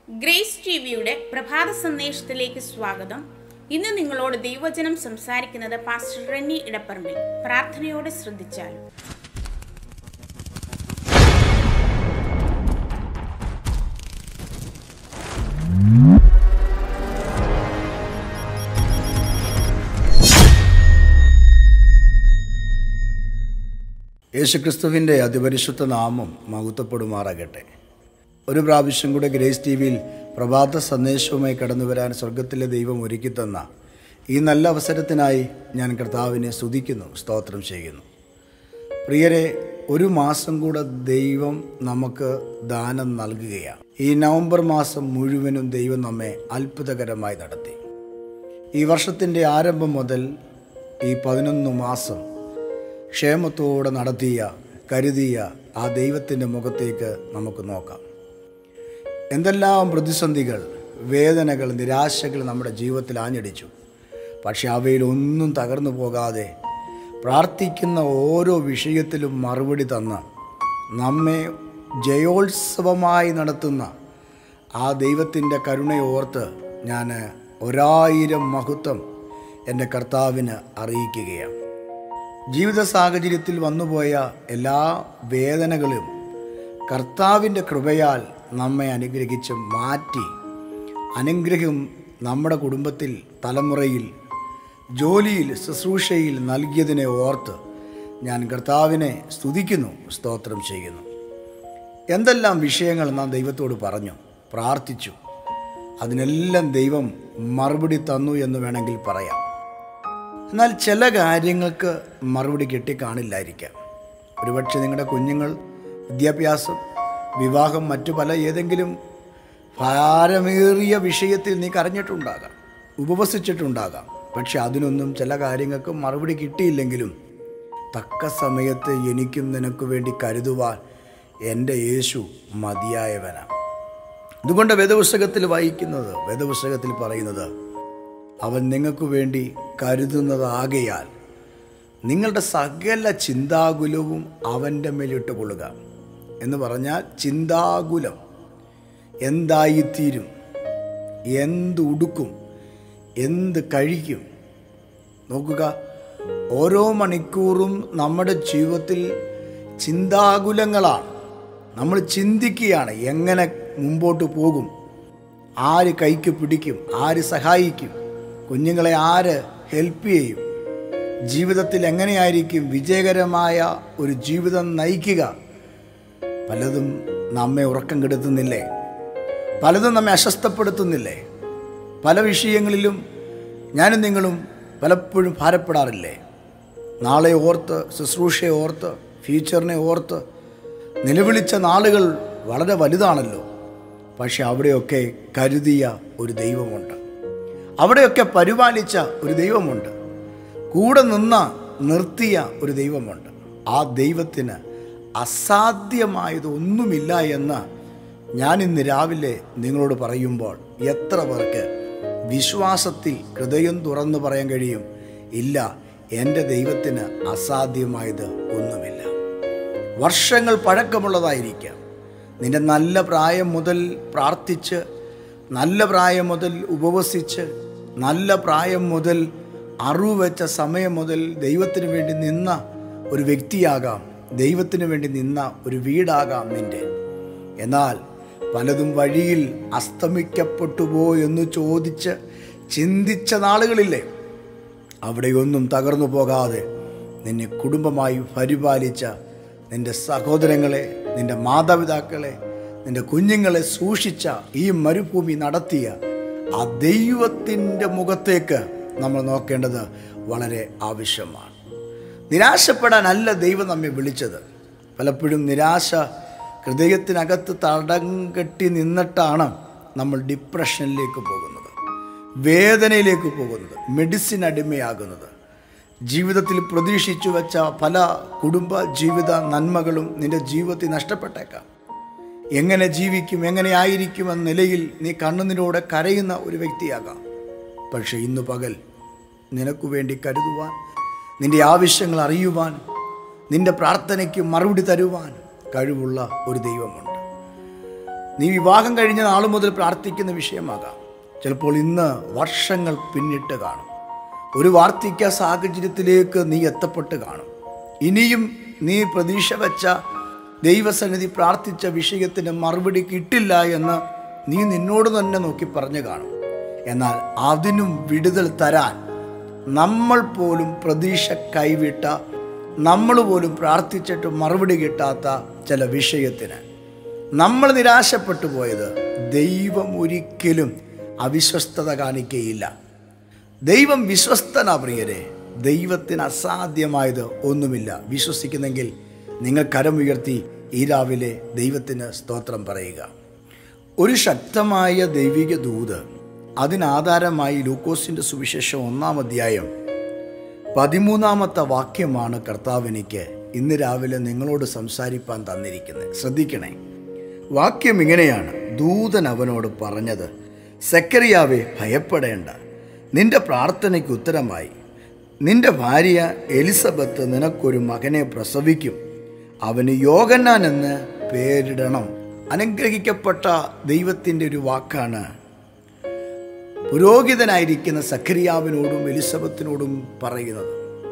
grace T വിയുടെ പ്രഭാത സന്ദേശത്തിലേക്ക് സ്വാഗതം ഇന്ന് നിങ്ങളോട് ദൈവവചനം സംസാരിക്കുന്നത് പാസ്റ്റർ റെന്നി ഇടപ്പറമ്പിൽ പ്രാർത്ഥനയോടെ ശ്രദ്ധിച്ചാലും യേശുക്രിസ്തുവിൻ്റെ അതിപരിശുദ്ധ നാമം മഹത്വപ്പെടുമാറാകട്ടെ ഒരു പ്രാവശ്യം കൂടെ ഗ്രേസ് ടി വിയിൽ പ്രഭാത സന്ദേശവുമായി കടന്നു വരാൻ സ്വർഗത്തിലെ ദൈവം ഒരുക്കി തന്ന ഈ നല്ല അവസരത്തിനായി ഞാൻ കർത്താവിനെ സ്തുതിക്കുന്നു സ്തോത്രം ചെയ്യുന്നു പ്രിയരെ ഒരു മാസം കൂടെ ദൈവം നമുക്ക് ദാനം നൽകുകയാണ് ഈ നവംബർ മാസം മുഴുവനും ദൈവം നമ്മെ അത്ഭുതകരമായി നടത്തി ഈ വർഷത്തിൻ്റെ ആരംഭം മുതൽ ഈ പതിനൊന്ന് മാസം ക്ഷേമത്തോടെ നടത്തിയ കരുതിയ ആ ദൈവത്തിൻ്റെ മുഖത്തേക്ക് നമുക്ക് നോക്കാം എന്തെല്ലാം പ്രതിസന്ധികൾ വേദനകൾ നിരാശകൾ നമ്മുടെ ജീവിതത്തിൽ ആഞ്ഞടിച്ചു പക്ഷെ അവയിലൊന്നും തകർന്നു പോകാതെ പ്രാർത്ഥിക്കുന്ന ഓരോ വിഷയത്തിലും മറുപടി തന്ന് നമ്മെ ജയോത്സവമായി നടത്തുന്ന ആ ദൈവത്തിൻ്റെ കരുണയോർത്ത് ഞാൻ ഒരായിരം മഹത്വം എൻ്റെ കർത്താവിന് അറിയിക്കുകയാണ് ജീവിത സാഹചര്യത്തിൽ വന്നുപോയ എല്ലാ വേദനകളും കർത്താവിൻ്റെ കൃപയാൽ നമ്മെ അനുഗ്രഹിച്ച് മാറ്റി അനുഗ്രഹം നമ്മുടെ കുടുംബത്തിൽ തലമുറയിൽ ജോലിയിൽ ശുശ്രൂഷയിൽ നൽകിയതിനെ ഓർത്ത് ഞാൻ കർത്താവിനെ സ്തുതിക്കുന്നു സ്തോത്രം ചെയ്യുന്നു എന്തെല്ലാം വിഷയങ്ങൾ നാം ദൈവത്തോട് പറഞ്ഞു പ്രാർത്ഥിച്ചു അതിനെല്ലാം ദൈവം മറുപടി തന്നു എന്ന് വേണമെങ്കിൽ പറയാം എന്നാൽ ചില കാര്യങ്ങൾക്ക് മറുപടി കിട്ടിക്കാണില്ലായിരിക്കാം ഒരുപക്ഷെ നിങ്ങളുടെ കുഞ്ഞുങ്ങൾ വിദ്യാഭ്യാസം വിവാഹം മറ്റു പല ഏതെങ്കിലും ഭാരമേറിയ വിഷയത്തിൽ നീ കരഞ്ഞിട്ടുണ്ടാകാം ഉപവസിച്ചിട്ടുണ്ടാകാം പക്ഷെ അതിനൊന്നും ചില കാര്യങ്ങൾക്ക് മറുപടി കിട്ടിയില്ലെങ്കിലും തക്ക സമയത്ത് എനിക്കും നിനക്ക് വേണ്ടി കരുതുവാൻ എൻ്റെ യേശു മതിയായവനാണ് അതുകൊണ്ട് വേദപുസ്തകത്തിൽ വായിക്കുന്നത് വേദപുസ്തകത്തിൽ പറയുന്നത് അവൻ നിങ്ങൾക്ക് വേണ്ടി കരുതുന്നതാകയാൽ നിങ്ങളുടെ സകല ചിന്താകുലവും അവൻ്റെ മേലിട്ട് കൊള്ളുക എന്ന് പറഞ്ഞാൽ ചിന്താകുലം എന്തായിത്തീരും എന്ത് ഉടുക്കും എന്ത് കഴിക്കും നോക്കുക ഓരോ മണിക്കൂറും നമ്മുടെ ജീവിതത്തിൽ ചിന്താകുലങ്ങളാണ് നമ്മൾ ചിന്തിക്കുകയാണ് എങ്ങനെ മുമ്പോട്ട് പോകും ആര് കൈക്ക് പിടിക്കും ആര് സഹായിക്കും കുഞ്ഞുങ്ങളെ ആര് ഹെൽപ്പ് ചെയ്യും ജീവിതത്തിൽ എങ്ങനെയായിരിക്കും വിജയകരമായ ഒരു ജീവിതം നയിക്കുക പലതും നമ്മെ ഉറക്കം കെടുത്തുന്നില്ലേ പലതും നമ്മെ അസ്വസ്ഥപ്പെടുത്തുന്നില്ലേ പല വിഷയങ്ങളിലും ഞാനും നിങ്ങളും പലപ്പോഴും ഭാരപ്പെടാറില്ലേ നാളെ ഓർത്ത് ശുശ്രൂഷയെ ഓർത്ത് ഫ്യൂച്ചറിനെ ഓർത്ത് നിലവിളിച്ച നാളുകൾ വളരെ വലുതാണല്ലോ പക്ഷെ അവിടെയൊക്കെ കരുതിയ ഒരു ദൈവമുണ്ട് അവിടെയൊക്കെ പരിപാലിച്ച ഒരു ദൈവമുണ്ട് കൂടെ നിന്ന നിർത്തിയ ഒരു ദൈവമുണ്ട് ആ ദൈവത്തിന് അസാധ്യമായത് ഒന്നുമില്ല എന്ന് ഞാൻ ഇന്ന് രാവിലെ നിങ്ങളോട് പറയുമ്പോൾ എത്ര പേർക്ക് വിശ്വാസത്തിൽ ഹൃദയം തുറന്നു പറയാൻ കഴിയും ഇല്ല എൻ്റെ ദൈവത്തിന് അസാധ്യമായത് ഒന്നുമില്ല വർഷങ്ങൾ പഴക്കമുള്ളതായിരിക്കാം നിന്റെ നല്ല പ്രായം മുതൽ പ്രാർത്ഥിച്ച് നല്ല പ്രായം മുതൽ ഉപവസിച്ച് നല്ല പ്രായം മുതൽ അറിവ് വെച്ച സമയം മുതൽ ദൈവത്തിന് വേണ്ടി നിന്ന ഒരു വ്യക്തിയാകാം ദൈവത്തിന് വേണ്ടി നിന്ന ഒരു വീടാകാം നിന്റെ എന്നാൽ പലതും വഴിയിൽ അസ്തമിക്കപ്പെട്ടു എന്ന് ചോദിച്ച് ചിന്തിച്ച നാളുകളില്ലേ അവിടെയൊന്നും തകർന്നു പോകാതെ നിന്നെ കുടുംബമായി പരിപാലിച്ച നിന്റെ സഹോദരങ്ങളെ നിന്റെ മാതാപിതാക്കളെ നിന്റെ കുഞ്ഞുങ്ങളെ സൂക്ഷിച്ച ഈ മരുഭൂമി നടത്തിയ ആ ദൈവത്തിൻ്റെ മുഖത്തേക്ക് നമ്മൾ നോക്കേണ്ടത് വളരെ ആവശ്യമാണ് നിരാശപ്പെടാനല്ല ദൈവം നമ്മെ വിളിച്ചത് പലപ്പോഴും നിരാശ ഹൃദയത്തിനകത്ത് തടം കെട്ടി നിന്നിട്ടാണ് നമ്മൾ ഡിപ്രഷനിലേക്ക് പോകുന്നത് വേദനയിലേക്ക് പോകുന്നത് മെഡിസിൻ അടിമയാകുന്നത് ജീവിതത്തിൽ പ്രതീക്ഷിച്ചു വെച്ച പല കുടുംബ ജീവിത നന്മകളും നിന്റെ ജീവിതത്തിൽ നഷ്ടപ്പെട്ടേക്കാം എങ്ങനെ ജീവിക്കും എങ്ങനെ ആയിരിക്കും എന്ന നിലയിൽ നീ കണ്ണുനിലൂടെ കരയുന്ന ഒരു വ്യക്തിയാകാം പക്ഷെ ഇന്ന് പകൽ നിനക്ക് വേണ്ടി കരുതുവാൻ നിന്റെ ആവശ്യങ്ങൾ അറിയുവാൻ നിന്റെ പ്രാർത്ഥനയ്ക്ക് മറുപടി തരുവാൻ കഴിവുള്ള ഒരു ദൈവമുണ്ട് നീ വിവാഹം കഴിഞ്ഞ നാൾ മുതൽ പ്രാർത്ഥിക്കുന്ന വിഷയമാകാം ചിലപ്പോൾ ഇന്ന് വർഷങ്ങൾ പിന്നിട്ട് കാണും ഒരു വാർദ്ധക്യ സാഹചര്യത്തിലേക്ക് നീ എത്തപ്പെട്ട് കാണും ഇനിയും നീ പ്രതീക്ഷ വെച്ച ദൈവസന്നിധി പ്രാർത്ഥിച്ച വിഷയത്തിന് മറുപടി കിട്ടില്ല എന്ന് നീ നിന്നോട് തന്നെ നോക്കി പറഞ്ഞു കാണും എന്നാൽ അതിനും വിടുതൽ തരാൻ നമ്മൾ പോലും പ്രതീക്ഷ കൈവിട്ട നമ്മൾ പോലും പ്രാർത്ഥിച്ചിട്ട് മറുപടി കിട്ടാത്ത ചില വിഷയത്തിന് നമ്മൾ നിരാശപ്പെട്ടു പോയത് ദൈവം ഒരിക്കലും അവിശ്വസ്തത കാണിക്കുകയില്ല ദൈവം വിശ്വസ്തനാ പ്രിയരെ ദൈവത്തിന് അസാധ്യമായത് ഒന്നുമില്ല വിശ്വസിക്കുന്നെങ്കിൽ നിങ്ങൾ കരമുയർത്തി ഈ രാവിലെ ദൈവത്തിന് സ്തോത്രം പറയുക ഒരു ശക്തമായ ദൈവിക ദൂത് അതിനാധാരമായി ലൂക്കോസിൻ്റെ സുവിശേഷം ഒന്നാം അധ്യായം പതിമൂന്നാമത്തെ വാക്യമാണ് കർത്താവ് എനിക്ക് ഇന്ന് രാവിലെ നിങ്ങളോട് സംസാരിപ്പാൻ തന്നിരിക്കുന്നത് ശ്രദ്ധിക്കണേ വാക്യം ഇങ്ങനെയാണ് ദൂതൻ അവനോട് പറഞ്ഞത് സെക്കരിയാവെ ഭയപ്പെടേണ്ട നിന്റെ പ്രാർത്ഥനയ്ക്ക് ഉത്തരമായി നിന്റെ ഭാര്യ എലിസബത്ത് നിനക്കൊരു മകനെ പ്രസവിക്കും അവന് യോഗന്നാൻ എന്ന് പേരിടണം അനുഗ്രഹിക്കപ്പെട്ട ദൈവത്തിൻ്റെ ഒരു വാക്കാണ് പുരോഹിതനായിരിക്കുന്ന സഖരിയാവിനോടും എലിസബത്തിനോടും പറയുന്നത്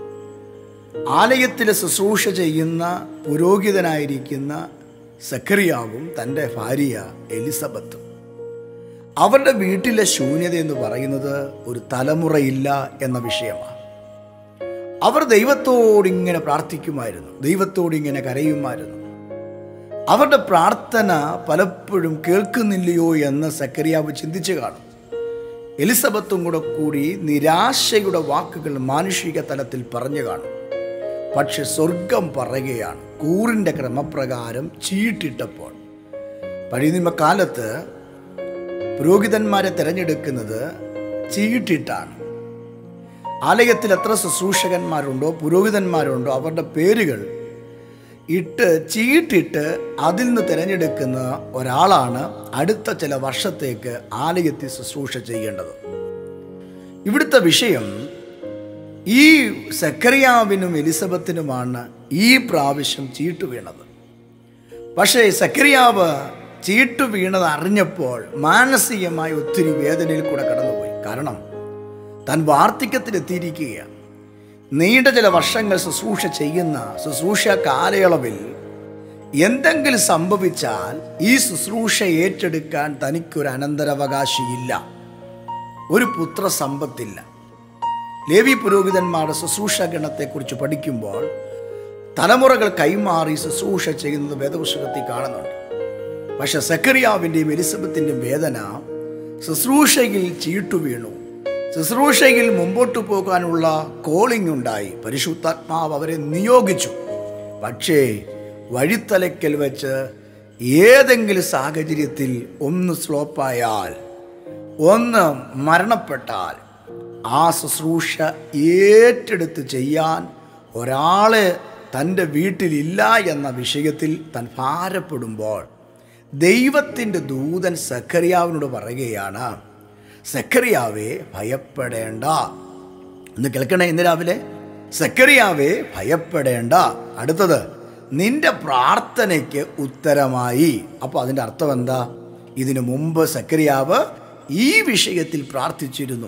ആലയത്തിൽ ശുശ്രൂഷ ചെയ്യുന്ന പുരോഹിതനായിരിക്കുന്ന സഖറിയാവും തൻ്റെ ഭാര്യ എലിസബത്തും അവരുടെ വീട്ടിലെ ശൂന്യത എന്ന് പറയുന്നത് ഒരു തലമുറയില്ല എന്ന വിഷയമാണ് അവർ ദൈവത്തോട് ഇങ്ങനെ പ്രാർത്ഥിക്കുമായിരുന്നു ദൈവത്തോട് ഇങ്ങനെ കരയുമായിരുന്നു അവരുടെ പ്രാർത്ഥന പലപ്പോഴും കേൾക്കുന്നില്ലയോ എന്ന് സക്കരിയാവ് ചിന്തിച്ചു കാണും എലിസബത്തും കൂടെ കൂടി നിരാശയുടെ വാക്കുകൾ മാനുഷിക തലത്തിൽ പറഞ്ഞു കാണും പക്ഷെ സ്വർഗം പറയുകയാണ് കൂറിൻ്റെ ക്രമപ്രകാരം ചീട്ടിട്ടപ്പോൾ പഴയനിമക്കാലത്ത് പുരോഹിതന്മാരെ തിരഞ്ഞെടുക്കുന്നത് ചീട്ടിട്ടാണ് ആലയത്തിൽ എത്ര ശുശ്രൂഷകന്മാരുണ്ടോ പുരോഹിതന്മാരുണ്ടോ അവരുടെ പേരുകൾ ഇട്ട് ചീട്ടിട്ട് അതിൽ നിന്ന് തിരഞ്ഞെടുക്കുന്ന ഒരാളാണ് അടുത്ത ചില വർഷത്തേക്ക് ആലയത്തിൽ ശുശ്രൂഷ ചെയ്യേണ്ടത് ഇവിടുത്തെ വിഷയം ഈ സക്കറിയാവിനും എലിസബത്തിനുമാണ് ഈ പ്രാവശ്യം ചീട്ടു വീണത് പക്ഷേ സക്കറിയാവ് ചീട്ടു വീണത് അറിഞ്ഞപ്പോൾ മാനസികമായി ഒത്തിരി വേദനയിൽ കൂടെ കടന്നുപോയി കാരണം താൻ വാർദ്ധക്യത്തിലെത്തിയിരിക്കുകയാണ് നീണ്ട ചില വർഷങ്ങൾ ശുശ്രൂഷ ചെയ്യുന്ന ശുശ്രൂഷ കാലയളവിൽ എന്തെങ്കിലും സംഭവിച്ചാൽ ഈ ശുശ്രൂഷ ഏറ്റെടുക്കാൻ തനിക്കൊരു അനന്തരാവകാശിയില്ല ഒരു പുത്ര സമ്പത്തില്ല ലേവി പുരോഹിതന്മാരുടെ ശുശ്രൂഷ ഗണത്തെക്കുറിച്ച് പഠിക്കുമ്പോൾ തലമുറകൾ കൈമാറി ശുശ്രൂഷ ചെയ്യുന്നത് വേദപുസ്തകത്തിൽ കാണുന്നുണ്ട് പക്ഷെ സക്കറിയാവിൻ്റെയും എലിസബത്തിൻ്റെയും വേദന ശുശ്രൂഷയിൽ ചീട്ടു വീണു ശുശ്രൂഷയിൽ മുമ്പോട്ട് പോകാനുള്ള കോളിംഗ് ഉണ്ടായി പരിശുദ്ധാത്മാവ് അവരെ നിയോഗിച്ചു പക്ഷേ വഴിത്തലയ്ക്കൽ വെച്ച് ഏതെങ്കിലും സാഹചര്യത്തിൽ ഒന്ന് സ്ലോപ്പായാൽ ഒന്ന് മരണപ്പെട്ടാൽ ആ ശുശ്രൂഷ ഏറ്റെടുത്ത് ചെയ്യാൻ ഒരാള് തൻ്റെ വീട്ടിലില്ല എന്ന വിഷയത്തിൽ താൻ ഭാരപ്പെടുമ്പോൾ ദൈവത്തിൻ്റെ ദൂതൻ സഖറിയാവിനോട് പറയുകയാണ് സക്കറിയാവേ ഭയപ്പെടേണ്ട ഒന്ന് കേൾക്കണേ ഇന്ന് രാവിലെ സക്കറിയാവേ ഭയപ്പെടേണ്ട അടുത്തത് നിന്റെ പ്രാർത്ഥനയ്ക്ക് ഉത്തരമായി അപ്പോൾ അതിൻ്റെ അർത്ഥം എന്താ ഇതിനു മുമ്പ് സക്കറിയാവ് ഈ വിഷയത്തിൽ പ്രാർത്ഥിച്ചിരുന്നു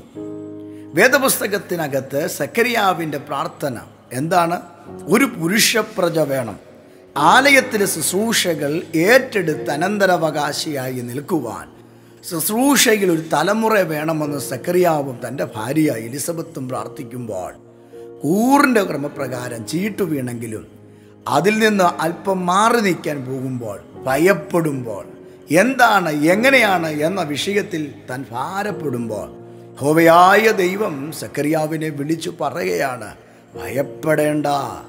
വേദപുസ്തകത്തിനകത്ത് സക്കറിയാവിൻ്റെ പ്രാർത്ഥന എന്താണ് ഒരു പുരുഷപ്രജ വേണം ആലയത്തിലെ ശുശ്രൂഷകൾ ഏറ്റെടുത്ത് അനന്തരാവകാശിയായി നിൽക്കുവാൻ ശുശ്രൂഷയിൽ ഒരു തലമുറ വേണമെന്ന് സക്കറിയാവും തൻ്റെ ഭാര്യ എലിസബത്തും പ്രാർത്ഥിക്കുമ്പോൾ കൂറിൻ്റെ ക്രമപ്രകാരം ചീട്ടു വീണെങ്കിലും അതിൽ നിന്ന് അല്പം മാറി നിൽക്കാൻ പോകുമ്പോൾ ഭയപ്പെടുമ്പോൾ എന്താണ് എങ്ങനെയാണ് എന്ന വിഷയത്തിൽ താൻ ഭാരപ്പെടുമ്പോൾ ഹോവയായ ദൈവം സക്കറിയാവിനെ വിളിച്ചു പറയുകയാണ് ഭയപ്പെടേണ്ട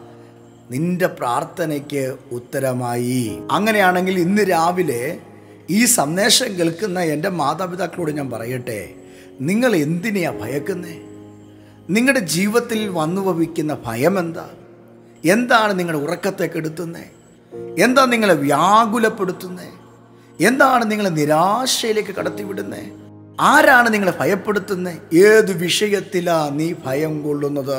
നിന്റെ പ്രാർത്ഥനയ്ക്ക് ഉത്തരമായി അങ്ങനെയാണെങ്കിൽ ഇന്ന് രാവിലെ ഈ സന്ദേശം കേൾക്കുന്ന എൻ്റെ മാതാപിതാക്കളോട് ഞാൻ പറയട്ടെ നിങ്ങൾ എന്തിനെയാ ഭയക്കുന്നേ നിങ്ങളുടെ ജീവിതത്തിൽ വന്നു ഭവിക്കുന്ന ഭയം എന്താ എന്താണ് നിങ്ങളുടെ ഉറക്കത്തെ കെടുത്തുന്നത് എന്താ നിങ്ങളെ വ്യാകുലപ്പെടുത്തുന്നത് എന്താണ് നിങ്ങളെ നിരാശയിലേക്ക് കടത്തിവിടുന്നത് ആരാണ് നിങ്ങളെ ഭയപ്പെടുത്തുന്നത് ഏത് വിഷയത്തിലാ നീ ഭയം കൊള്ളുന്നത്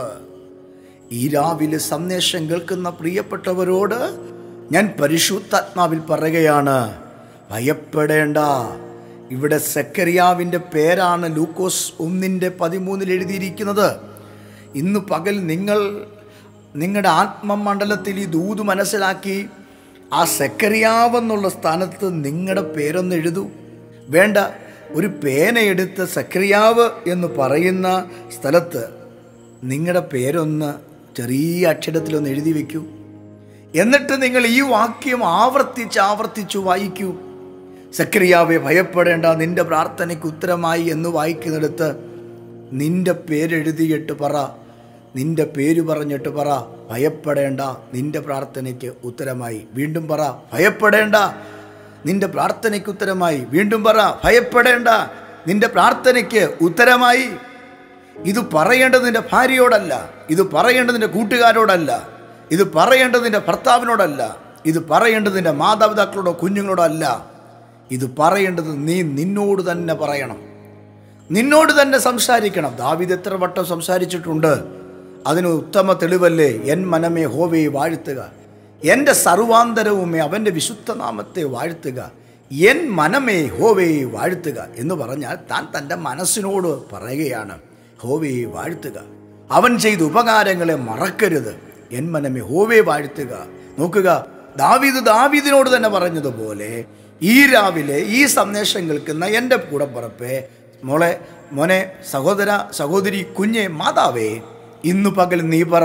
ഈ രാവിലെ സന്ദേശം കേൾക്കുന്ന പ്രിയപ്പെട്ടവരോട് ഞാൻ പരിശുദ്ധാത്മാവിൽ പറയുകയാണ് ഭയപ്പെടേണ്ട ഇവിടെ സെക്കരിയാവിൻ്റെ പേരാണ് ലൂക്കോസ് ഒന്നിൻ്റെ പതിമൂന്നിൽ എഴുതിയിരിക്കുന്നത് ഇന്ന് പകൽ നിങ്ങൾ നിങ്ങളുടെ ആത്മമണ്ഡലത്തിൽ ഈ ദൂത് മനസ്സിലാക്കി ആ സെക്കരിയാവെന്നുള്ള സ്ഥാനത്ത് നിങ്ങളുടെ പേരൊന്ന് എഴുതൂ വേണ്ട ഒരു പേനയെടുത്ത് സെക്രിയാവ് എന്ന് പറയുന്ന സ്ഥലത്ത് നിങ്ങളുടെ പേരൊന്ന് ചെറിയ അക്ഷരത്തിലൊന്ന് എഴുതി വയ്ക്കൂ എന്നിട്ട് നിങ്ങൾ ഈ വാക്യം ആവർത്തിച്ച് ആവർത്തിച്ചു വായിക്കൂ സക്രിയാവെ ഭയപ്പെടേണ്ട നിന്റെ പ്രാർത്ഥനയ്ക്ക് ഉത്തരമായി എന്ന് വായിക്കുന്നിടത്ത് നിന്റെ പേരെഴുതിയിട്ട് പറ നിന്റെ പേര് പറഞ്ഞിട്ട് പറ ഭയപ്പെടേണ്ട നിന്റെ പ്രാർത്ഥനയ്ക്ക് ഉത്തരമായി വീണ്ടും പറ ഭയപ്പെടേണ്ട നിന്റെ പ്രാർത്ഥനയ്ക്ക് ഉത്തരമായി വീണ്ടും പറ ഭയപ്പെടേണ്ട നിന്റെ പ്രാർത്ഥനയ്ക്ക് ഉത്തരമായി ഇത് പറയേണ്ടത് നിന്റെ ഭാര്യയോടല്ല ഇത് പറയേണ്ടത് നിന്റെ കൂട്ടുകാരോടല്ല ഇത് പറയേണ്ടത് നിന്റെ ഭർത്താവിനോടല്ല ഇത് പറയേണ്ടത് നിന്റെ മാതാപിതാക്കളോടോ കുഞ്ഞുങ്ങളോടോ അല്ല ഇത് പറയേണ്ടത് നീ നിന്നോട് തന്നെ പറയണം നിന്നോട് തന്നെ സംസാരിക്കണം ദാവിദ് എത്ര വട്ടം സംസാരിച്ചിട്ടുണ്ട് അതിന് ഉത്തമ തെളിവല്ലേ എൻ മനമേ ഹോവയെ വാഴ്ത്തുക എൻ്റെ സർവാന്തരവുമേ അവൻ്റെ വിശുദ്ധ നാമത്തെ വാഴ്ത്തുക എൻ മനമേ ഹോവയെ വാഴ്ത്തുക എന്ന് പറഞ്ഞാൽ താൻ തൻ്റെ മനസ്സിനോട് പറയുകയാണ് ഹോവയെ വാഴ്ത്തുക അവൻ ചെയ്ത ഉപകാരങ്ങളെ മറക്കരുത് എൻ മനമേ ഹോവയെ വാഴ്ത്തുക നോക്കുക ദാവീദ് ദാവീദിനോട് തന്നെ പറഞ്ഞതുപോലെ ഈ രാവിലെ ഈ സന്ദേശം കേൾക്കുന്ന എൻ്റെ കൂടപ്പുറപ്പെ മോളെ മോനെ സഹോദര സഹോദരി കുഞ്ഞെ മാതാവേ ഇന്നു പകൽ നീ പറ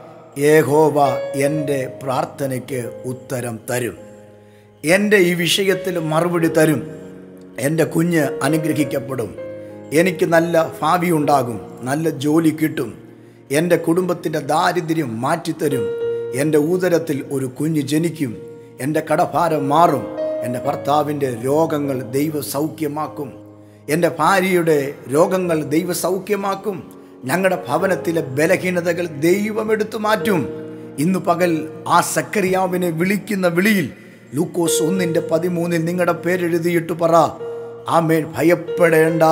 ഏഹോവ എൻ്റെ പ്രാർത്ഥനയ്ക്ക് ഉത്തരം തരും എൻ്റെ ഈ വിഷയത്തിൽ മറുപടി തരും എൻ്റെ കുഞ്ഞ് അനുഗ്രഹിക്കപ്പെടും എനിക്ക് നല്ല ഭാവി ഉണ്ടാകും നല്ല ജോലി കിട്ടും എൻ്റെ കുടുംബത്തിൻ്റെ ദാരിദ്ര്യം മാറ്റിത്തരും എൻ്റെ ഉദരത്തിൽ ഒരു കുഞ്ഞ് ജനിക്കും എൻ്റെ കടഭാരം മാറും എൻ്റെ ഭർത്താവിൻ്റെ രോഗങ്ങൾ ദൈവ സൗഖ്യമാക്കും എൻ്റെ ഭാര്യയുടെ രോഗങ്ങൾ ദൈവ സൗഖ്യമാക്കും ഞങ്ങളുടെ ഭവനത്തിലെ ബലഹീനതകൾ ദൈവം എടുത്തു മാറ്റും ഇന്ന് പകൽ ആ സക്കറിയാവിനെ വിളിക്കുന്ന വിളിയിൽ ലൂക്കോസ് ഒന്നിൻ്റെ പതിമൂന്നിൽ നിങ്ങളുടെ പേരെഴുതിയിട്ട് പറ ആമേൻ ഭയപ്പെടേണ്ട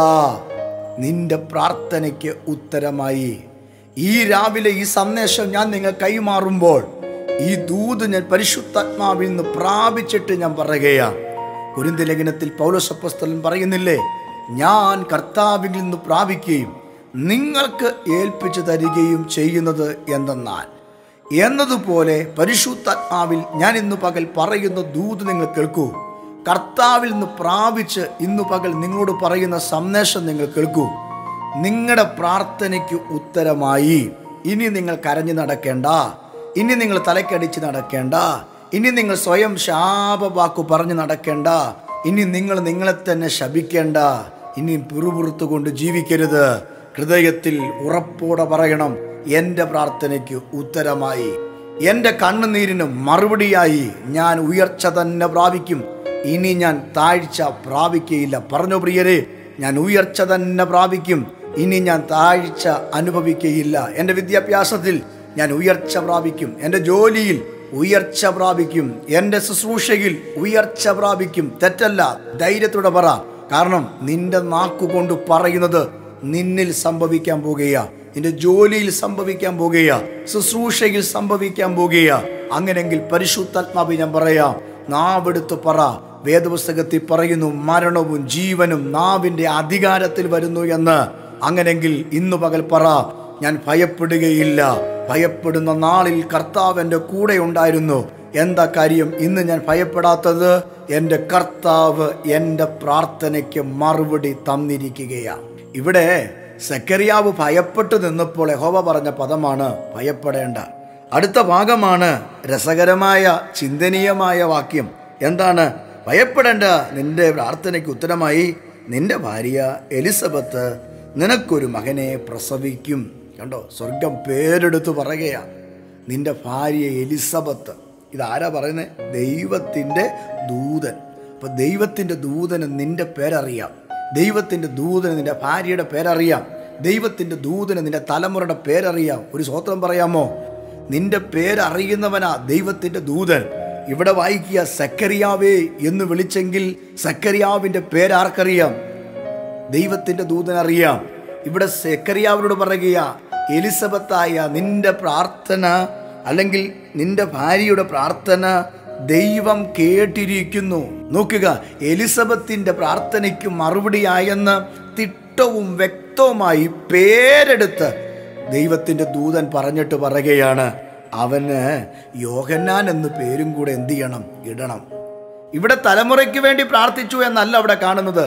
നിന്റെ പ്രാർത്ഥനയ്ക്ക് ഉത്തരമായി ഈ രാവിലെ ഈ സന്ദേശം ഞാൻ നിങ്ങൾ കൈമാറുമ്പോൾ ഈ ദൂത് ഞാൻ പരിശുദ്ധാത്മാവിൽ നിന്ന് പ്രാപിച്ചിട്ട് ഞാൻ പറയുകയാണ് കുരിന്തി ലേഖനത്തിൽ പൗലോസപ്പസ്തലൻ പറയുന്നില്ലേ ഞാൻ കർത്താവിൽ നിന്ന് പ്രാപിക്കുകയും നിങ്ങൾക്ക് ഏൽപ്പിച്ചു തരികയും ചെയ്യുന്നത് എന്തെന്നാൽ എന്നതുപോലെ പരിശുദ്ധാത്മാവിൽ ഞാൻ ഇന്ന് പകൽ പറയുന്ന ദൂത് നിങ്ങൾ കേൾക്കൂ കർത്താവിൽ നിന്ന് പ്രാപിച്ച് ഇന്നു പകൽ നിങ്ങളോട് പറയുന്ന സന്ദേശം നിങ്ങൾ കേൾക്കൂ നിങ്ങളുടെ പ്രാർത്ഥനയ്ക്ക് ഉത്തരമായി ഇനി നിങ്ങൾ കരഞ്ഞു നടക്കേണ്ട ഇനി നിങ്ങൾ തലക്കടിച്ച് നടക്കേണ്ട ഇനി നിങ്ങൾ സ്വയം ശാപവാക്കു പറഞ്ഞു നടക്കേണ്ട ഇനി നിങ്ങൾ നിങ്ങളെ തന്നെ ശപിക്കേണ്ട ഇനി പിറുപുറത്തു കൊണ്ട് ജീവിക്കരുത് ഹൃദയത്തിൽ ഉറപ്പോടെ പറയണം എൻ്റെ പ്രാർത്ഥനയ്ക്ക് ഉത്തരമായി എൻ്റെ കണ്ണുനീരിന് മറുപടിയായി ഞാൻ ഉയർച്ച തന്നെ പ്രാപിക്കും ഇനി ഞാൻ താഴ്ച പ്രാപിക്കയില്ല പറഞ്ഞു പ്രിയരെ ഞാൻ ഉയർച്ച തന്നെ പ്രാപിക്കും ഇനി ഞാൻ താഴ്ച അനുഭവിക്കയില്ല എൻ്റെ വിദ്യാഭ്യാസത്തിൽ ഞാൻ ഉയർച്ച പ്രാപിക്കും എൻ്റെ ജോലിയിൽ ഉയർച്ച പ്രാപിക്കും എൻ്റെ ശുശ്രൂഷയിൽ ഉയർച്ച പ്രാപിക്കും തെറ്റല്ല ധൈര്യത്തോടെ പറ കാരണം നിന്റെ നാക്കുകൊണ്ട് പറയുന്നത് നിന്നിൽ സംഭവിക്കാൻ പോകുകയാ നിന്റെ ജോലിയിൽ സംഭവിക്കാൻ പോകുകയാ ശുശ്രൂഷയിൽ സംഭവിക്കാൻ പോകുകയാ അങ്ങനെങ്കിൽ പരിശുദ്ധാത്മാവി ഞാൻ പറയാം നാവെടുത്ത് പറ വേദപുസ്തകത്തിൽ പറയുന്നു മരണവും ജീവനും നാവിന്റെ അധികാരത്തിൽ വരുന്നു എന്ന് അങ്ങനെങ്കിൽ ഇന്നു പകൽ പറ ഞാൻ ഭയപ്പെടുകയില്ല ഭയപ്പെടുന്ന നാളിൽ കർത്താവ് എൻ്റെ കൂടെ ഉണ്ടായിരുന്നു എന്താ കാര്യം ഇന്ന് ഞാൻ ഭയപ്പെടാത്തത് എൻ്റെ കർത്താവ് എൻ്റെ പ്രാർത്ഥനയ്ക്ക് മറുപടി തന്നിരിക്കുകയാണ് ഇവിടെ സെക്കരിയാവ് ഭയപ്പെട്ടു നിന്നപ്പോൾ യഹോവ പറഞ്ഞ പദമാണ് ഭയപ്പെടേണ്ട അടുത്ത ഭാഗമാണ് രസകരമായ ചിന്തനീയമായ വാക്യം എന്താണ് ഭയപ്പെടേണ്ട നിന്റെ പ്രാർത്ഥനയ്ക്ക് ഉത്തരമായി നിന്റെ ഭാര്യ എലിസബത്ത് നിനക്കൊരു മകനെ പ്രസവിക്കും കണ്ടോ സ്വർഗം പേരെടുത്ത് പറയുകയാ നിന്റെ ഭാര്യ എലിസബത്ത് ഇതാരാ പറയുന്നത് ദൈവത്തിൻ്റെ ദൂതൻ അപ്പൊ ദൈവത്തിൻ്റെ ദൂതന് നിന്റെ പേരറിയാം ദൈവത്തിൻ്റെ ദൂതന് നിന്റെ ഭാര്യയുടെ പേരറിയാം ദൈവത്തിൻ്റെ ദൂതന് നിന്റെ തലമുറയുടെ പേരറിയാം ഒരു സ്വത്രം പറയാമോ നിന്റെ പേരറിയുന്നവനാ ദൈവത്തിൻ്റെ ദൂതൻ ഇവിടെ വായിക്കുക സക്കരിയാവേ എന്ന് വിളിച്ചെങ്കിൽ സക്കരിയാവിൻ്റെ പേരാർക്കറിയാം ദൈവത്തിൻ്റെ ദൂതൻ അറിയാം ഇവിടെ സെക്കരിയാവിനോട് പറയുക എലിസബത്തായ നിന്റെ പ്രാർത്ഥന അല്ലെങ്കിൽ നിന്റെ ഭാര്യയുടെ പ്രാർത്ഥന ദൈവം കേട്ടിരിക്കുന്നു നോക്കുക എലിസബത്തിന്റെ പ്രാർത്ഥനയ്ക്ക് മറുപടിയായെന്ന് തിട്ടവും വ്യക്തവുമായി പേരെടുത്ത് ദൈവത്തിന്റെ ദൂതൻ പറഞ്ഞിട്ട് പറയുകയാണ് അവന് യോഹന്നാൻ എന്ന് പേരും കൂടെ എന്ത് ചെയ്യണം ഇടണം ഇവിടെ തലമുറയ്ക്ക് വേണ്ടി പ്രാർത്ഥിച്ചു എന്നല്ല അവിടെ കാണുന്നത്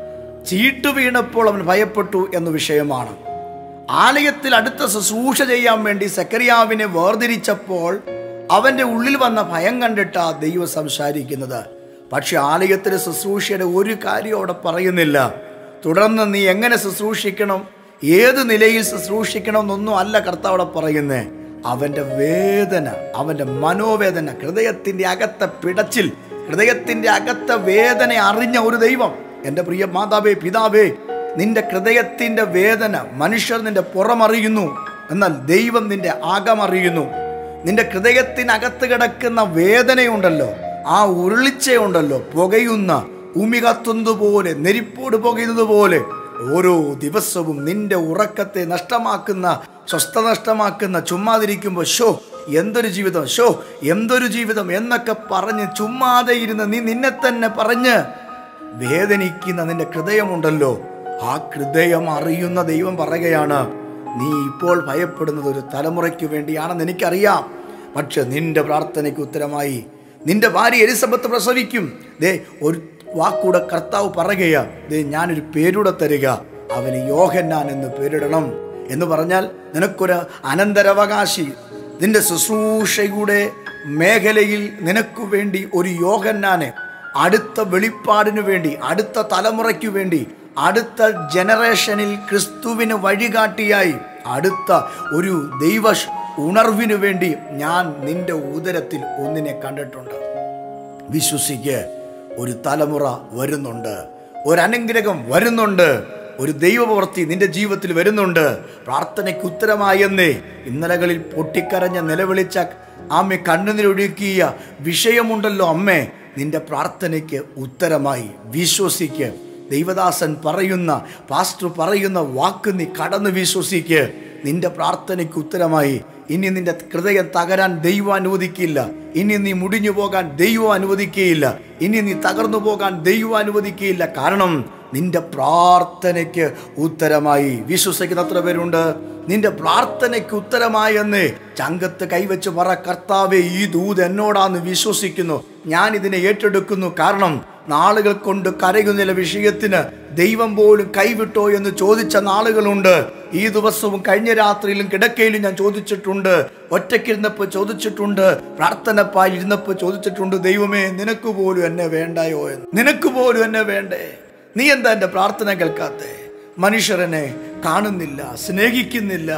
ചീട്ട് വീണപ്പോൾ അവൻ ഭയപ്പെട്ടു എന്ന വിഷയമാണ് ആലയത്തിൽ അടുത്ത ശുശ്രൂഷ ചെയ്യാൻ വേണ്ടി സക്കറിയാവിനെ വേർതിരിച്ചപ്പോൾ അവന്റെ ഉള്ളിൽ വന്ന ഭയം കണ്ടിട്ടാ ദൈവം സംസാരിക്കുന്നത് പക്ഷെ ആലയത്തിലെ ശുശ്രൂഷയുടെ ഒരു കാര്യം അവിടെ പറയുന്നില്ല തുടർന്ന് നീ എങ്ങനെ ശുശ്രൂഷിക്കണം ഏത് നിലയിൽ ശുശ്രൂഷിക്കണം എന്നൊന്നും അല്ല കർത്താവ് അവിടെ പറയുന്നേ അവന്റെ വേദന അവന്റെ മനോവേദന ഹൃദയത്തിന്റെ അകത്തെ പിടച്ചിൽ ഹൃദയത്തിന്റെ അകത്തെ വേദന അറിഞ്ഞ ഒരു ദൈവം എൻ്റെ പ്രിയ മാതാവേ പിതാവേ നിന്റെ ഹൃദയത്തിന്റെ വേദന മനുഷ്യർ നിന്റെ പുറമറിയുന്നു എന്നാൽ ദൈവം നിന്റെ അകമറിയുന്നു നിന്റെ ഹൃദയത്തിനകത്ത് കിടക്കുന്ന വേദനയുണ്ടല്ലോ ആ ഉരുളിച്ചയുണ്ടല്ലോ പുകയുന്ന ഉമി കത്തുന്നതുപോലെ നെരിപ്പോട് പുകയുന്നത് പോലെ ഓരോ ദിവസവും നിന്റെ ഉറക്കത്തെ നഷ്ടമാക്കുന്ന സ്വസ്ഥ നഷ്ടമാക്കുന്ന ചുമ്മാതിരിക്കുമ്പോൾ ഷോ എന്തൊരു ജീവിതം ഷോ എന്തൊരു ജീവിതം എന്നൊക്കെ പറഞ്ഞ് ചുമ്മാതെ ഇരുന്ന് നീ നിന്നെ തന്നെ പറഞ്ഞ് വേദനിക്കുന്ന നിന്റെ ഹൃദയമുണ്ടല്ലോ ആ ഹൃദയം അറിയുന്ന ദൈവം പറയുകയാണ് നീ ഇപ്പോൾ ഭയപ്പെടുന്നത് ഒരു തലമുറയ്ക്ക് വേണ്ടിയാണെന്ന് എനിക്കറിയാം പക്ഷെ നിന്റെ പ്രാർത്ഥനയ്ക്ക് ഉത്തരമായി നിന്റെ ഭാര്യ എലിസബത്ത് പ്രസവിക്കും ദേ ഒരു വാക്കൂടെ കർത്താവ് പറയുകയാ ദേ ഞാനൊരു പേരൂടെ തരിക അവന് യോഹന്നാൻ എന്ന് പേരിടണം എന്ന് പറഞ്ഞാൽ നിനക്കൊരു അനന്തരാവകാശി നിന്റെ ശുശ്രൂഷയുടെ മേഖലയിൽ നിനക്കു വേണ്ടി ഒരു യോഹന്നാനെ അടുത്ത വെളിപ്പാടിനു വേണ്ടി അടുത്ത തലമുറയ്ക്ക് വേണ്ടി അടുത്ത ജനറേഷനിൽ ക്രിസ്തുവിന് വഴികാട്ടിയായി അടുത്ത ഒരു ദൈവ ഷ്- ഉണർവിനു വേണ്ടി ഞാൻ നിന്റെ ഉദരത്തിൽ ഒന്നിനെ കണ്ടിട്ടുണ്ട് വിശ്വസിക്ക് ഒരു തലമുറ വരുന്നുണ്ട് ഒരു അനുഗ്രഹം വരുന്നുണ്ട് ഒരു ദൈവപ്രവൃത്തി നിന്റെ ജീവിതത്തിൽ വരുന്നുണ്ട് പ്രാർത്ഥനയ്ക്ക് ഉത്തരമായെന്നേ ഇന്നലകളിൽ പൊട്ടിക്കരഞ്ഞ നിലവിളിച്ച ആമ്മ കണ്ണുനീരൊഴുക്കിയ വിഷയമുണ്ടല്ലോ അമ്മേ നിന്റെ പ്രാർത്ഥനയ്ക്ക് ഉത്തരമായി വിശ്വസിക്ക് ദൈവദാസൻ പറയുന്ന പാസ്റ്റർ പറയുന്ന വാക്ക് നീ കടന്ന് വിശ്വസിക്ക് നിന്റെ പ്രാർത്ഥനയ്ക്ക് ഉത്തരമായി ഇനി നിന്റെ ഹൃദയം തകരാൻ ദൈവം അനുവദിക്കില്ല ഇനി നീ മുടിഞ്ഞു പോകാൻ ദൈവം അനുവദിക്കുകയില്ല ഇനി നീ തകർന്നു പോകാൻ ദൈവം അനുവദിക്കുകയില്ല കാരണം നിന്റെ പ്രാർത്ഥനയ്ക്ക് ഉത്തരമായി വിശ്വസിക്കുന്ന എത്ര പേരുണ്ട് നിന്റെ പ്രാർത്ഥനയ്ക്ക് ഉത്തരമായി എന്ന് ചങ്കത്ത് കൈവച്ച് പറ കർത്താവെ ഈ ദൂത് എന്നോടാന്ന് വിശ്വസിക്കുന്നു ഞാൻ ഇതിനെ ഏറ്റെടുക്കുന്നു കാരണം നാളുകൾ കൊണ്ട് കരയുന്ന ചില വിഷയത്തിന് ദൈവം പോലും കൈവിട്ടോ എന്ന് ചോദിച്ച നാളുകളുണ്ട് ഈ ദിവസവും കഴിഞ്ഞ രാത്രിയിലും കിടക്കയിലും ഞാൻ ചോദിച്ചിട്ടുണ്ട് ഒറ്റയ്ക്കിരുന്നപ്പോൾ ചോദിച്ചിട്ടുണ്ട് പ്രാർത്ഥനപ്പായി ഇരുന്നപ്പോൾ ചോദിച്ചിട്ടുണ്ട് ദൈവമേ നിനക്ക് പോലും എന്നെ വേണ്ടായോ എന്ന് നിനക്ക് പോലും എന്നെ വേണ്ടേ നീ എന്താ എൻ്റെ പ്രാർത്ഥന കേൾക്കാത്തേ മനുഷ്യരനെ കാണുന്നില്ല സ്നേഹിക്കുന്നില്ല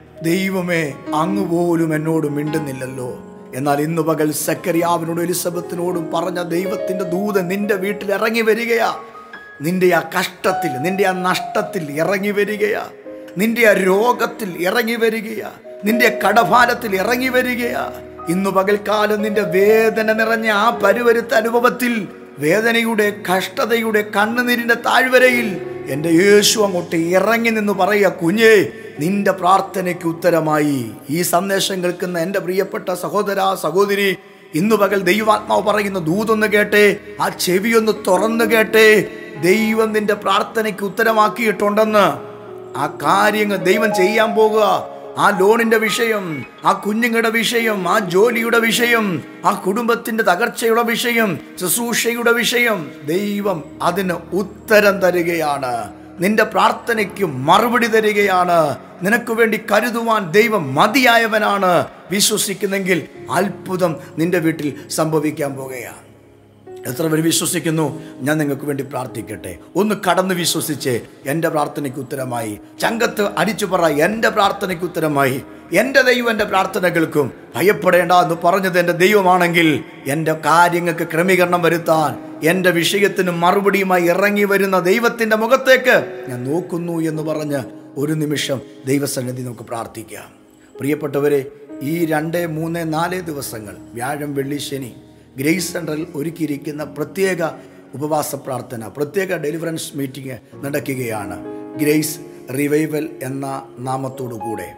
ദൈവമേ അങ്ങ് പോലും എന്നോട് മിണ്ടുന്നില്ലല്ലോ എന്നാൽ ഇന്ന് പകൽ സക്കരിയാവിനോടും എലിസബത്തിനോടും പറഞ്ഞ ദൈവത്തിന്റെ ദൂതൻ നിന്റെ വീട്ടിൽ ഇറങ്ങി വരികയാ നിന്റെ ആ കഷ്ടത്തിൽ നിന്റെ ആ നഷ്ടത്തിൽ ഇറങ്ങി വരികയാ നിന്റെ ആ രോഗത്തിൽ ഇറങ്ങി വരികയാ നിന്റെ കടഭാരത്തിൽ ഇറങ്ങി വരികയാ ഇന്നു പകൽക്കാലം നിന്റെ വേദന നിറഞ്ഞ ആ പരുവരുത്ത അനുഭവത്തിൽ വേദനയുടെ കഷ്ടതയുടെ കണ്ണുനീരിന്റെ താഴ്വരയിൽ എൻ്റെ യേശു അങ്ങോട്ട് ഇറങ്ങി നിന്ന് പറയുക കുഞ്ഞേ നിന്റെ പ്രാർത്ഥനയ്ക്ക് ഉത്തരമായി ഈ സന്ദേശം കേൾക്കുന്ന എൻ്റെ പ്രിയപ്പെട്ട സഹോദര സഹോദരി ഇന്നു പകൽ ദൈവാത്മാവ് പറയുന്ന ദൂതൊന്ന് കേട്ടേ ആ ചെവിയൊന്ന് തുറന്നു കേട്ടേ ദൈവം നിന്റെ പ്രാർത്ഥനയ്ക്ക് ഉത്തരമാക്കിയിട്ടുണ്ടെന്ന് ആ കാര്യങ്ങൾ ദൈവം ചെയ്യാൻ പോകുക ആ ലോണിന്റെ വിഷയം ആ കുഞ്ഞുങ്ങളുടെ വിഷയം ആ ജോലിയുടെ വിഷയം ആ കുടുംബത്തിന്റെ തകർച്ചയുടെ വിഷയം ശുശ്രൂഷയുടെ വിഷയം ദൈവം അതിന് ഉത്തരം തരികയാണ് നിന്റെ പ്രാർത്ഥനയ്ക്ക് മറുപടി തരികയാണ് നിനക്ക് വേണ്ടി കരുതുവാൻ ദൈവം മതിയായവനാണ് വിശ്വസിക്കുന്നെങ്കിൽ അത്ഭുതം നിന്റെ വീട്ടിൽ സംഭവിക്കാൻ പോകുകയാണ് എത്ര പേര് വിശ്വസിക്കുന്നു ഞാൻ നിങ്ങൾക്ക് വേണ്ടി പ്രാർത്ഥിക്കട്ടെ ഒന്ന് കടന്ന് വിശ്വസിച്ച് എൻ്റെ പ്രാർത്ഥനയ്ക്ക് ഉത്തരമായി ചങ്കത്ത് അടിച്ചു പറ എൻ്റെ പ്രാർത്ഥനയ്ക്ക് ഉത്തരമായി എൻ്റെ ദൈവം എൻ്റെ പ്രാർത്ഥന കേൾക്കും ഭയപ്പെടേണ്ട എന്ന് പറഞ്ഞത് എൻ്റെ ദൈവമാണെങ്കിൽ എൻ്റെ കാര്യങ്ങൾക്ക് ക്രമീകരണം വരുത്താൻ എൻ്റെ വിഷയത്തിന് മറുപടിയുമായി ഇറങ്ങി വരുന്ന ദൈവത്തിൻ്റെ മുഖത്തേക്ക് ഞാൻ നോക്കുന്നു എന്ന് പറഞ്ഞ് ഒരു നിമിഷം ദൈവസന്നിധി നമുക്ക് പ്രാർത്ഥിക്കാം പ്രിയപ്പെട്ടവരെ ഈ രണ്ട് മൂന്ന് നാല് ദിവസങ്ങൾ വ്യാഴം വെള്ളി ശനി ഗ്രേസ് സെൻറ്ററിൽ ഒരുക്കിയിരിക്കുന്ന പ്രത്യേക ഉപവാസ പ്രാർത്ഥന പ്രത്യേക ഡെലിവറൻസ് മീറ്റിംഗ് നടക്കുകയാണ് ഗ്രേസ് റിവൈവൽ എന്ന നാമത്തോടു കൂടെ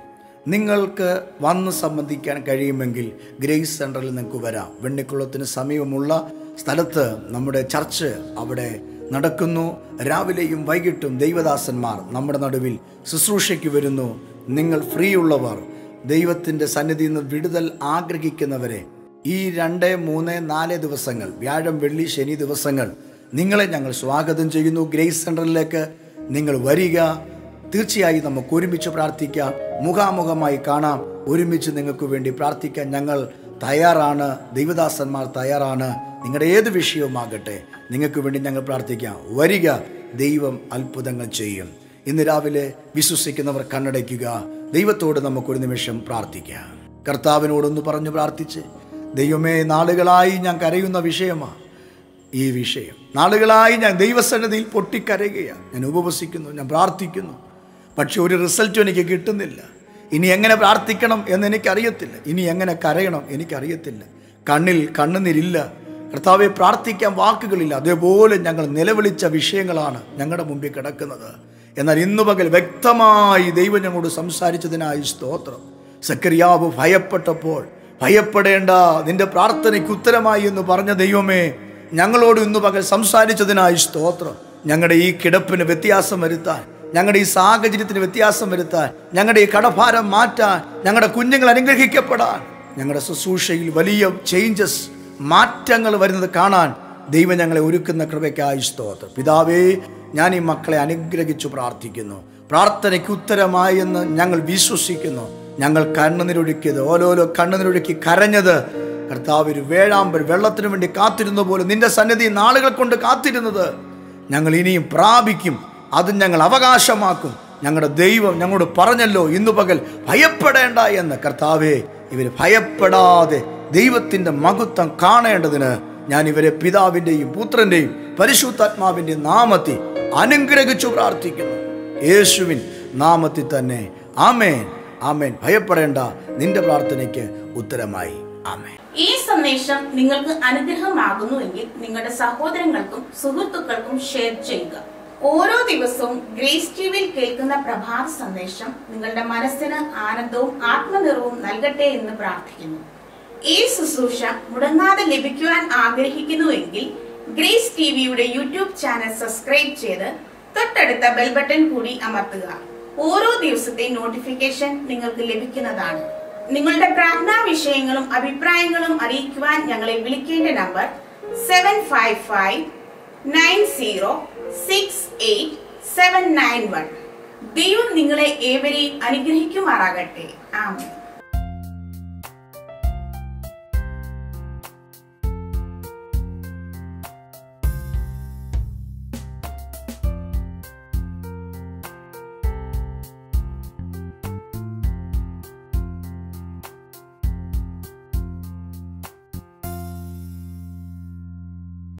നിങ്ങൾക്ക് വന്ന് സംബന്ധിക്കാൻ കഴിയുമെങ്കിൽ ഗ്രേസ് സെൻറ്ററിൽ നിങ്ങൾക്ക് വരാം വെണ്ണിക്കുളത്തിന് സമീപമുള്ള സ്ഥലത്ത് നമ്മുടെ ചർച്ച് അവിടെ നടക്കുന്നു രാവിലെയും വൈകിട്ടും ദൈവദാസന്മാർ നമ്മുടെ നടുവിൽ ശുശ്രൂഷയ്ക്ക് വരുന്നു നിങ്ങൾ ഫ്രീ ഉള്ളവർ ദൈവത്തിൻ്റെ സന്നിധിയിൽ നിന്ന് വിടുതൽ ആഗ്രഹിക്കുന്നവരെ ഈ രണ്ട് മൂന്ന് നാല് ദിവസങ്ങൾ വ്യാഴം വെള്ളി ശനി ദിവസങ്ങൾ നിങ്ങളെ ഞങ്ങൾ സ്വാഗതം ചെയ്യുന്നു ഗ്രേസ് സെൻറ്ററിലേക്ക് നിങ്ങൾ വരിക തീർച്ചയായും നമുക്ക് ഒരുമിച്ച് പ്രാർത്ഥിക്കാം മുഖാമുഖമായി കാണാം ഒരുമിച്ച് നിങ്ങൾക്ക് വേണ്ടി പ്രാർത്ഥിക്കാൻ ഞങ്ങൾ തയ്യാറാണ് ദൈവദാസന്മാർ തയ്യാറാണ് നിങ്ങളുടെ ഏത് വിഷയവുമാകട്ടെ നിങ്ങൾക്ക് വേണ്ടി ഞങ്ങൾ പ്രാർത്ഥിക്കാം വരിക ദൈവം അത്ഭുതങ്ങൾ ചെയ്യും ഇന്ന് രാവിലെ വിശ്വസിക്കുന്നവർ കണ്ണടയ്ക്കുക ദൈവത്തോട് നമുക്കൊരു നിമിഷം പ്രാർത്ഥിക്കാം കർത്താവിനോടൊന്ന് പറഞ്ഞു പ്രാർത്ഥിച്ച് ദൈവമേ നാളുകളായി ഞാൻ കരയുന്ന വിഷയമാണ് ഈ വിഷയം നാളുകളായി ഞാൻ ദൈവസന്നിധിയിൽ പൊട്ടിക്കരയുകയാണ് ഞാൻ ഉപവസിക്കുന്നു ഞാൻ പ്രാർത്ഥിക്കുന്നു പക്ഷെ ഒരു റിസൾട്ടും എനിക്ക് കിട്ടുന്നില്ല ഇനി എങ്ങനെ പ്രാർത്ഥിക്കണം എന്ന് എനിക്കറിയത്തില്ല ഇനി എങ്ങനെ കരയണം എനിക്കറിയത്തില്ല കണ്ണിൽ കണ്ണുനീരില്ല കർത്താവെ പ്രാർത്ഥിക്കാൻ വാക്കുകളില്ല അതേപോലെ ഞങ്ങൾ നിലവിളിച്ച വിഷയങ്ങളാണ് ഞങ്ങളുടെ മുമ്പിൽ കിടക്കുന്നത് എന്നാൽ ഇന്നു പകൽ വ്യക്തമായി ദൈവം ഞങ്ങളോട് സംസാരിച്ചതിനായി സ്തോത്രം സക്രിയാവ് ഭയപ്പെട്ടപ്പോൾ ഭയപ്പെടേണ്ട നിന്റെ പ്രാർത്ഥനയ്ക്ക് ഉത്തരമായി എന്ന് പറഞ്ഞ ദൈവമേ ഞങ്ങളോട് ഇന്നു പകൽ സംസാരിച്ചതിനായി സ്തോത്രം ഞങ്ങളുടെ ഈ കിടപ്പിന് വ്യത്യാസം വരുത്താൻ ഞങ്ങളുടെ ഈ സാഹചര്യത്തിന് വ്യത്യാസം വരുത്താൻ ഞങ്ങളുടെ ഈ കടഭാരം മാറ്റാൻ ഞങ്ങളുടെ കുഞ്ഞുങ്ങൾ അനുഗ്രഹിക്കപ്പെടാൻ ഞങ്ങളുടെ ശുശ്രൂഷയിൽ വലിയ ചേഞ്ചസ് മാറ്റങ്ങൾ വരുന്നത് കാണാൻ ദൈവം ഞങ്ങളെ ഒരുക്കുന്ന കൃപയ്ക്കായി സ്തോത്രം പിതാവേ ഞാൻ ഈ മക്കളെ അനുഗ്രഹിച്ചു പ്രാർത്ഥിക്കുന്നു പ്രാർത്ഥനയ്ക്ക് ഉത്തരമായി എന്ന് ഞങ്ങൾ വിശ്വസിക്കുന്നു ഞങ്ങൾ കണ്ണുനിരൊഴുക്കിയത് ഓരോരോ കണ്ണുനിരൊഴുക്കി കരഞ്ഞത് കർത്താവ് ഒരു വേഴാമ്പൽ വെള്ളത്തിനു വേണ്ടി കാത്തിരുന്ന പോലെ നിന്റെ സന്നിധി നാളുകൾ കൊണ്ട് കാത്തിരുന്നത് ഞങ്ങൾ ഇനിയും പ്രാപിക്കും അത് ഞങ്ങൾ അവകാശമാക്കും ഞങ്ങളുടെ ദൈവം ഞങ്ങളോട് പറഞ്ഞല്ലോ ഇന്നു പകൽ ഭയപ്പെടേണ്ട എന്ന് കർത്താവെ ഇവർ ഭയപ്പെടാതെ ദൈവത്തിൻ്റെ മഹത്വം കാണേണ്ടതിന് ഞാൻ ഇവരെ പിതാവിൻ്റെയും പുത്രൻ്റെയും പരിശുദ്ധാത്മാവിൻ്റെയും നാമത്തിൽ അനുഗ്രഹിച്ചു പ്രാർത്ഥിക്കുന്നു യേശുവിൻ നാമത്തിൽ തന്നെ ആമേൻ ആമേൻ ഭയപ്പെടേണ്ട നിന്റെ പ്രാർത്ഥനയ്ക്ക് ഉത്തരമായി ആമേൻ ഈ സന്ദേശം നിങ്ങൾക്ക് അനുഗ്രഹമാകുന്നുവെങ്കിൽ നിങ്ങളുടെ സഹോദരങ്ങൾക്കും സുഹൃത്തുക്കൾക്കും ഷെയർ ചെയ്യുക ഓരോ ദിവസവും ഗ്രേസ് ടിവിയിൽ കേൾക്കുന്ന പ്രഭാത സന്ദേശം നിങ്ങളുടെ മനസ്സിന് ആനന്ദവും ആത്മനിറവും നൽകട്ടെ എന്ന് പ്രാർത്ഥിക്കുന്നു ഈ ശുശ്രൂഷ മുടങ്ങാതെ ലഭിക്കുവാൻ ആഗ്രഹിക്കുന്നുവെങ്കിൽ ഗ്രേസ് ടിവിയുടെ യൂട്യൂബ് ചാനൽ സബ്സ്ക്രൈബ് ചെയ്ത് തൊട്ടടുത്ത ബെൽ ബട്ടൺ കൂടി അമർത്തുക ഓരോ ദിവസത്തെ നോട്ടിഫിക്കേഷൻ നിങ്ങൾക്ക് ലഭിക്കുന്നതാണ് നിങ്ങളുടെ പ്രാർത്ഥനാ വിഷയങ്ങളും അഭിപ്രായങ്ങളും അറിയിക്കുവാൻ ഞങ്ങളെ വിളിക്കേണ്ട number seven five five nine zero six eight seven nine one ദൈവം നിങ്ങളെ ഏവരെയും അനുഗ്രഹിക്കുമാറാകട്ടെ ആമേൻ